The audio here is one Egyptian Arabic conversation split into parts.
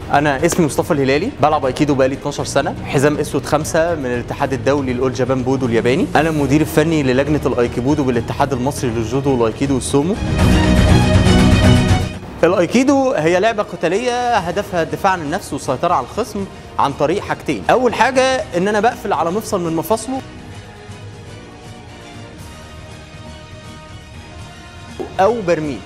انا اسمي مصطفى الهلالي بلعب ايكيدو بقالي 12 سنه حزام اسود خمسة من الاتحاد الدولي لاول جابان بودو الياباني انا المدير الفني للجنه الايكيبودو بالاتحاد المصري للجودو والايكيدو والسومو الايكيدو هي لعبه قتاليه هدفها الدفاع عن النفس والسيطره على الخصم عن طريق حاجتين اول حاجه ان انا بقفل على مفصل من مفاصله او برميه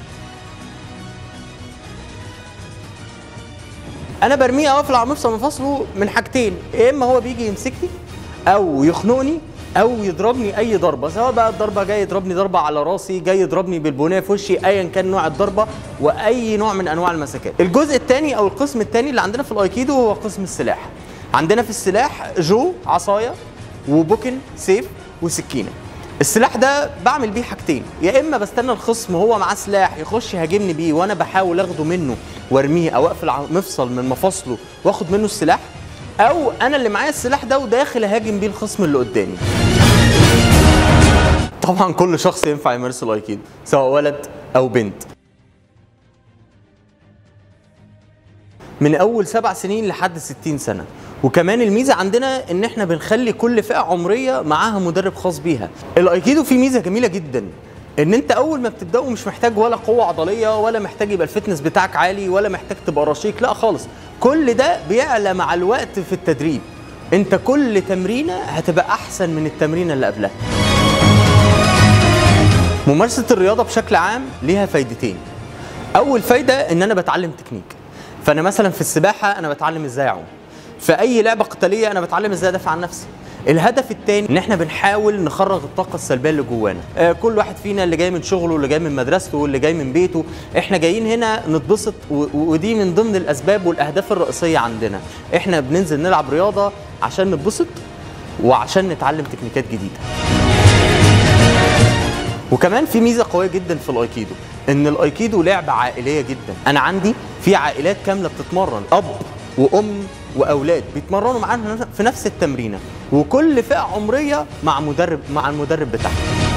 انا برميه او اقفل على مفصل مفاصله من حاجتين يا اما هو بيجي يمسكني او يخنقني او يضربني اي ضربه سواء بقى الضربه جاي يضربني ضربه على راسي جاي يضربني بالبنيه في وشي ايا كان نوع الضربه واي نوع من انواع المسكات الجزء الثاني او القسم الثاني اللي عندنا في الايكيدو هو قسم السلاح عندنا في السلاح جو عصايه وبوكن سيف وسكينه السلاح ده بعمل بيه حاجتين يا اما بستنى الخصم وهو معاه سلاح يخش يهاجمني بيه وانا بحاول اخده منه وارميه او اقفل على مفصل من مفاصله واخد منه السلاح او انا اللي معايا السلاح ده وداخل اهاجم بيه الخصم اللي قدامي طبعا كل شخص ينفع يمارس الايكيدو سواء ولد او بنت من اول سبع سنين لحد 60 سنه وكمان الميزه عندنا ان احنا بنخلي كل فئه عمريه معاها مدرب خاص بيها الايكيدو فيه ميزه جميله جدا ان انت اول ما بتبداه مش محتاج ولا قوه عضليه ولا محتاج يبقى الفتنس بتاعك عالي ولا محتاج تبقى رشيق لا خالص كل ده بيعلى مع الوقت في التدريب انت كل تمرينه هتبقى احسن من التمرينه اللي قبلها ممارسه الرياضه بشكل عام ليها فايدتين اول فايده ان انا بتعلم تكنيك فانا مثلا في السباحه انا بتعلم ازاي اعوم في اي لعبه قتاليه انا بتعلم ازاي ادافع عن نفسي الهدف الثاني ان احنا بنحاول نخرج الطاقه السلبيه اللي جوانا آه كل واحد فينا اللي جاي من شغله واللي جاي من مدرسته واللي جاي من بيته احنا جايين هنا نتبسط و- ودي من ضمن الاسباب والاهداف الرئيسيه عندنا احنا بننزل نلعب رياضه عشان نتبسط وعشان نتعلم تكنيكات جديده وكمان في ميزه قويه جدا في الايكيدو ان الايكيدو لعبه عائليه جدا انا عندي في عائلات كامله بتتمرن اب وام واولاد بيتمرنوا معانا في نفس التمرينه وكل فئه عمريه مع مدرب مع المدرب بتاعها